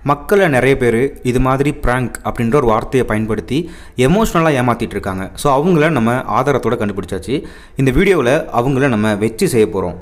மக்களை நிறைய பேர் இது மாதிரி ப்ராங்க் அப்படின்ற ஒரு வார்த்தையை பயன்படுத்தி எமோஷ்னலாக ஏமாற்றிட்டு இருக்காங்க ஸோ அவங்கள நம்ம ஆதாரத்தோட கண்டுபிடிச்சாச்சு இந்த வீடியோவில் அவங்கள நம்ம வச்சு செய்ய போகிறோம்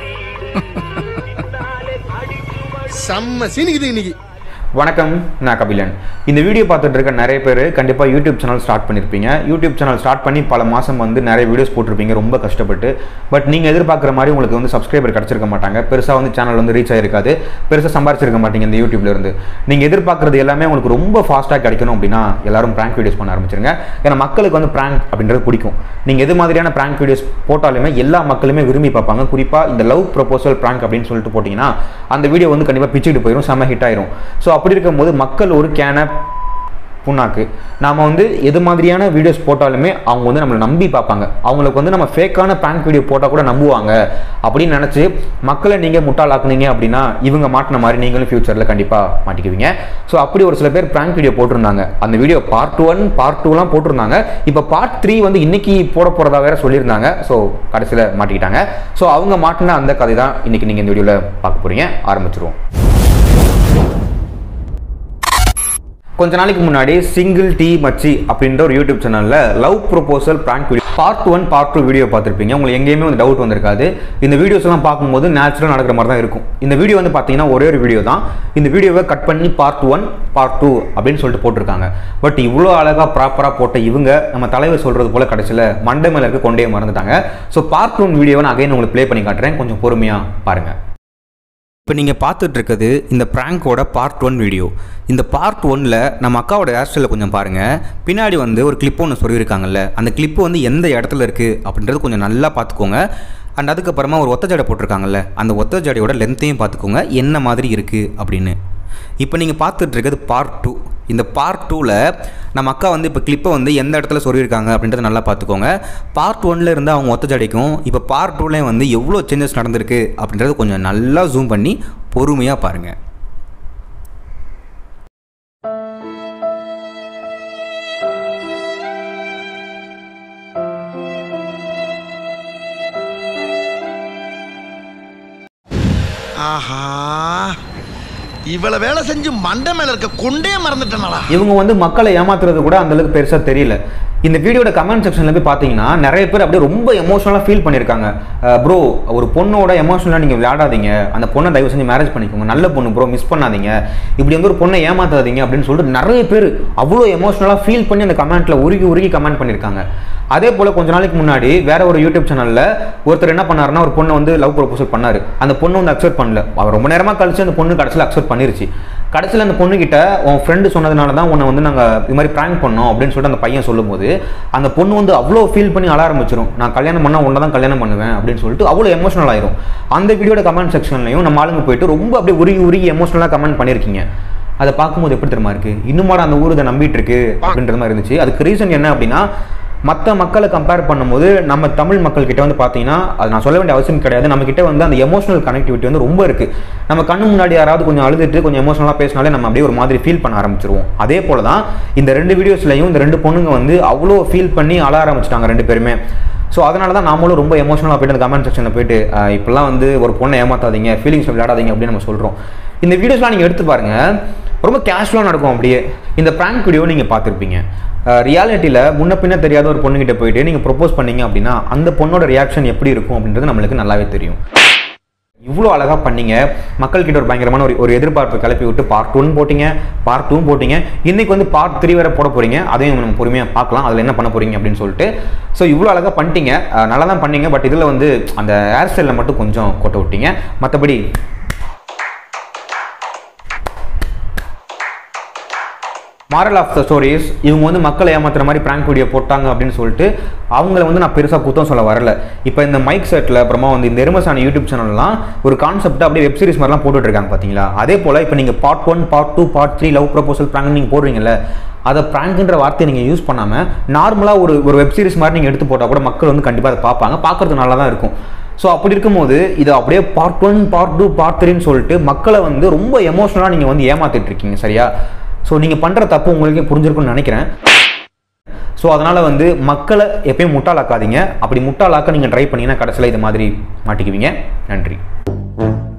செம்ம சீனிக்குது இன்னைக்கு வணக்கம் நான் கபிலன் இந்த வீடியோ பார்த்துட்டு இருக்க நிறைய பேர் கண்டிப்பாக யூடியூப் சேனல் ஸ்டார்ட் பண்ணியிருப்பீங்க யூடியூப் சேனல் ஸ்டார்ட் பண்ணி பல மாதம் வந்து நிறைய வீடியோஸ் போட்டிருப்பீங்க ரொம்ப கஷ்டப்பட்டு பட் நீங்கள் எதிர்பார்க்குற மாதிரி உங்களுக்கு வந்து சப்ஸ்கிரைபர் கிடச்சிருக்க மாட்டாங்க பெருசாக வந்து சேனல் வந்து ரீச் ஆகிருக்காது பெருசாக சம்பாரிச்சிருக்க மாட்டீங்க இந்த யூடியூப்ல இருந்து நீங்கள் எதிர்பார்க்குறது எல்லாமே உங்களுக்கு ரொம்ப ஃபாஸ்ட்டாக கிடைக்கணும் அப்படின்னா எல்லாரும் ப்ராங்க் வீடியோஸ் பண்ண ஆரம்பிச்சிருங்க ஏன்னா மக்களுக்கு வந்து ப்ராங்க் அப்படின்றது பிடிக்கும் நீங்கள் எது மாதிரியான ப்ராங்க் வீடியோஸ் போட்டாலுமே எல்லா மக்களுமே விரும்பி பார்ப்பாங்க குறிப்பாக இந்த லவ் ப்ரொபோசல் ப்ராங்க் அப்படின்னு சொல்லிட்டு போட்டிங்கன்னா அந்த வீடியோ வந்து கண்டிப்பாக பிச்சுட்டு போயிடும் செம்ம ஹிட் ஆயிரும் ஸோ அப்படி இருக்கும்போது மக்கள் ஒரு கேனை புண்ணாக்கு நாம் வந்து எது மாதிரியான வீடியோஸ் போட்டாலுமே அவங்க வந்து நம்மளை நம்பி பார்ப்பாங்க அவங்களுக்கு வந்து நம்ம ஃபேக்கான ப்ராங்க் வீடியோ போட்டால் கூட நம்புவாங்க அப்படின்னு நினச்சி மக்களை நீங்கள் முட்டாளாக்குனீங்க அப்படின்னா இவங்க மாட்டின மாதிரி நீங்களும் ஃப்யூச்சரில் கண்டிப்பாக மாட்டிக்குவீங்க ஸோ அப்படி ஒரு சில பேர் ப்ராங்க் வீடியோ போட்டிருந்தாங்க அந்த வீடியோ பார்ட் ஒன் பார்ட் டூலாம் போட்டிருந்தாங்க இப்போ பார்ட் த்ரீ வந்து இன்னைக்கு போட போகிறதா வேற சொல்லியிருந்தாங்க ஸோ கடைசியில் மாட்டிக்கிட்டாங்க ஸோ அவங்க மாட்டின அந்த கதை தான் இன்னைக்கு நீங்கள் இந்த வீடியோவில் பார்க்க போகிறீங்க ஆரம்பிச்சிருவோம் கொஞ்ச நாளைக்கு முன்னாடி சிங்கிள் டி மச்சி அப்படின்ற ஒரு யூடியூப் சேனலில் love proposal prank video part one part two video பார்த்துருப்பீங்க உங்களுக்கு எங்கேயுமே வந்து டவுட் வந்திருக்காது இந்த வீடியோஸ் எல்லாம் பார்க்கும்போது நேச்சுரல் நடக்கிற மாதிரி தான் இருக்கும் இந்த வீடியோ வந்து பார்த்தீங்கன்னா ஒரே ஒரு வீடியோ தான் இந்த வீடியோவை கட் பண்ணி பார்ட் ஒன் பார்ட் டூ அப்படின்னு சொல்லிட்டு போட்டிருக்காங்க பட் இவ்வளோ அழகாக ப்ராப்பராக போட்ட இவங்க நம்ம தலைவர் சொல்கிறது போல கடைசியில் மண்டை மேலே இருக்க கொண்டே மறந்துட்டாங்க ஸோ பார்ட் ஒன் வீடியோவை நான் அகைன் உங்களுக்கு ப்ளே பண்ணி காட்டுறேன் கொஞ்சம் பொறுமையாக பாருங்கள் இப்போ நீங்கள் பார்த்துட்டு இருக்கிறது இந்த ப்ராங்கோட பார்ட் ஒன் வீடியோ இந்த பார்ட் ஒன்னில் நம்ம அக்காவோட ஹேர் ஸ்டைலை கொஞ்சம் பாருங்கள் பின்னாடி வந்து ஒரு கிளிப் ஒன்று சொல்லியிருக்காங்கல்ல அந்த கிளிப்பு வந்து எந்த இடத்துல இருக்குது அப்படின்றது கொஞ்சம் நல்லா பார்த்துக்கோங்க அண்ட் அதுக்கப்புறமா ஒரு ஒத்த ஜடை போட்டிருக்காங்கல்ல அந்த ஒத்த ஜடையோட லென்த்தையும் பார்த்துக்கோங்க என்ன மாதிரி இருக்குது அப்படின்னு இப்போ நீங்கள் பார்த்துட்டு இருக்கிறது பார்ட் டூ இந்த பார்ட் டூவில் நம்ம அக்கா வந்து இப்போ கிளிப்பை வந்து எந்த இடத்துல சொல்லியிருக்காங்க அப்படின்றத நல்லா பார்த்துக்கோங்க பார்ட் ஒன்ல இருந்து அவங்க ஒத்த ஜடைக்கும் இப்போ பார்ட் டூலேயும் வந்து எவ்வளோ சேஞ்சஸ் நடந்திருக்கு அப்படின்றத கொஞ்சம் நல்லா ஜூம் பண்ணி பொறுமையாக பாருங்கள் ஆஹா இவ்வளவு வேலை செஞ்சு மண்டை மேல இருக்க கொண்டே மறந்துட்டனாடா இவங்க வந்து மக்களை ஏமாத்துறது கூட அந்த அளவுக்கு பெருசாக தெரியல இந்த வீடியோட கமெண்ட் செக்ஷனில் போய் பார்த்தீங்கன்னா நிறைய பேர் அப்படியே ரொம்ப எமோஷனலாக ஃபீல் பண்ணியிருக்காங்க ப்ரோ ஒரு பொண்ணோட எமோஷனலாக நீங்கள் விளையாடாதீங்க அந்த பொண்ணை தயவு செஞ்சு மேரேஜ் பண்ணிக்கோங்க நல்ல பொண்ணு ப்ரோ மிஸ் பண்ணாதீங்க இப்படி வந்து ஒரு பொண்ணை ஏமாத்தாதீங்க அப்படின்னு சொல்லிட்டு நிறைய பேர் அவ்வளோ எமோஷனலாக ஃபீல் பண்ணி அந்த கமெண்ட்டில் உருகி உருகி கமெண்ட் பண்ணியிருக்காங்க அதே போல் கொஞ்ச நாளைக்கு முன்னாடி வேற ஒரு யூடியூப் சேனலில் ஒருத்தர் என்ன பண்ணாருன்னா ஒரு பொண்ணை வந்து லவ் ப்ரொபோசல் பண்ணாரு அந்த பொண்ணு வந்து அக்செப்ட் பண்ணல அவர் ரொம்ப நேரமாக கழிச்சு அந்த பொண்ணு கடைசியில் அக்செப்ட் பண்ணிருச்சு கடைசியில் அந்த பொண்ணுகிட்ட உன் ஃப்ரெண்டு சொன்னதுனால தான் உன்னை வந்து நாங்கள் இது மாதிரி ப்ராங்க் பண்ணோம் அப்படின்னு சொல்லிட்டு அந்த பையன் சொல்லும்போது அந்த பொண்ணு வந்து அவ்வளோ ஃபீல் பண்ணி அழ ஆரம்பிச்சிடும் நான் கல்யாணம் பண்ணால் உன்னை தான் கல்யாணம் பண்ணுவேன் அப்படின்னு சொல்லிட்டு அவ்வளோ எமோஷனல் ஆயிரும் அந்த வீடியோட கமெண்ட் செக்ஷன்லையும் நம்ம ஆளுங்க போயிட்டு ரொம்ப அப்படியே உருகி உருகி எமோஷனலாக கமெண்ட் பண்ணியிருக்கீங்க அதை பார்க்கும்போது எப்படி தெரியுமா இருக்கு இன்னுமாட அந்த ஊர் இதை நம்பிட்டு இருக்கு அப்படின்ற மாதிரி இருந்துச்சு அதுக்கு ரீசன் என்ன அப்படின்னா மற்ற மக்களை கம்பேர் பண்ணும்போது நம்ம தமிழ் மக்கள் கிட்ட வந்து பார்த்தீங்கன்னா அது நான் சொல்ல வேண்டிய அவசியம் கிடையாது நம்ம கிட்ட வந்து அந்த எமோஷனல் கனெக்டிவிட்டி வந்து ரொம்ப இருக்கு நம்ம கண்ணு முன்னாடி யாராவது கொஞ்சம் அழுதுட்டு கொஞ்சம் எமோஷனலாக பேசினாலே நம்ம அப்படியே ஒரு மாதிரி ஃபீல் பண்ண ஆரம்பிச்சிருவோம் அதே போல தான் இந்த ரெண்டு வீடியோஸ்லையும் இந்த ரெண்டு பொண்ணுங்க வந்து அவ்வளோ ஃபீல் பண்ணி அழ ஆரம்பிச்சிட்டாங்க ரெண்டு பேருமே ஸோ அதனால தான் நாமளும் ரொம்ப எமோஷனலாக போயிட்டு அந்த கமெண்ட் செக்ஷனில் போயிட்டு அஹ், இப்படிலாம் வந்து ஒரு பொண்ணை ஏமாத்தாதீங்க ஃபீலிங்ஸ் விளையாடாதீங்க அப்படின்னு நம்ம சொல்கிறோம் இந்த வீடியோஸ்லாம் நீங்கள் எடுத்து பாருங்க ரொம்ப கேஷுவலாக நடக்கும் அப்படியே இந்த ப்ராங்க் வீடியோ நீங்கள் பார்த்துருப்பீங்க ரியாலிட்டியில் முன்ன பின்ன தெரியாத ஒரு பொண்ணுகிட்ட போயிட்டு நீங்கள் ப்ரொப்போஸ் பண்ணீங்க அப்படின்னா அந்த பொண்ணோட ரியாக்ஷன் எப்படி இருக்கும் அப்படின்றது நம்மளுக்கு நல்லாவே தெரியும் இவ்வளோ அழகாக பண்ணீங்க மக்கள்கிட்ட ஒரு பயங்கரமான ஒரு ஒரு எதிர்பார்ப்பு கிளப்பி விட்டு பார்ட் ஒன் போட்டீங்க பார்ட் டூவும் போட்டீங்க இன்னைக்கு வந்து பார்ட் த்ரீ வேற போட போறீங்க அதையும் நம்ம பொறுமையாக பார்க்கலாம் அதில் என்ன பண்ண போறீங்க அப்படின்னு சொல்லிட்டு ஸோ இவ்வளோ அழகாக பண்ணிட்டீங்க அஹ் நல்லா தான் பண்ணீங்க பட் இதில் வந்து அந்த ஹேர் ஸ்டைலில் மட்டும் கொஞ்சம் கொட்ட விட்டீங்க மற்றபடி மாரல் ஆஃப் த ஸ்டோரிஸ் இவங்க வந்து மக்களை ஏமாத்துற மாதிரி ப்ராங்க் வீடியோ போட்டாங்க அப்படின்னு சொல்லிட்டு அவங்கள வந்து நான் பெருசாக குத்தம் சொல்ல வரல இப்போ இந்த மைக் செட்டில் அப்புறமா வந்து இந்த எருமசான யூடியூப் சேனல்லாம் ஒரு கான்செப்ட் அப்படியே வெப் சீரிஸ் மாதிரிலாம் போட்டுட்டு இருக்காங்க பார்த்தீங்களா அதே போல் இப்போ நீங்கள் part one part two part three love proposal prank நீங்கள் போடுறீங்கல்ல அதை ப்ராங்க்ன்ற வார்த்தையை நீங்கள் யூஸ் பண்ணாமல் நார்மலாக ஒரு ஒரு வெப் சீரிஸ் மாதிரி நீங்கள் எடுத்து போட்டால் கூட மக்கள் வந்து கண்டிப்பாக அதை பார்ப்பாங்க பார்க்கறது நல்லா தான் இருக்கும் ஸோ அப்படி இருக்கும்போது இது அப்படியே part one part two part த்ரீன்னு சொல்லிட்டு மக்களை வந்து ரொம்ப எமோஷனலாக நீங்கள் வந்து ஏமாத்திட்டு இருக்கீங்க சரியா ஸோ நீங்கள் பண்ணுற தப்பு உங்களுக்கே புரிஞ்சிருக்கும்னு நினைக்கிறேன் ஸோ அதனால் வந்து மக்களை எப்பயும் முட்டாளாக்காதீங்க அப்படி முட்டாளாக்க நீங்கள் ட்ரை பண்ணீங்கன்னா கடைசியில் இது மாதிரி மாட்டிக்குவீங்க நன்றி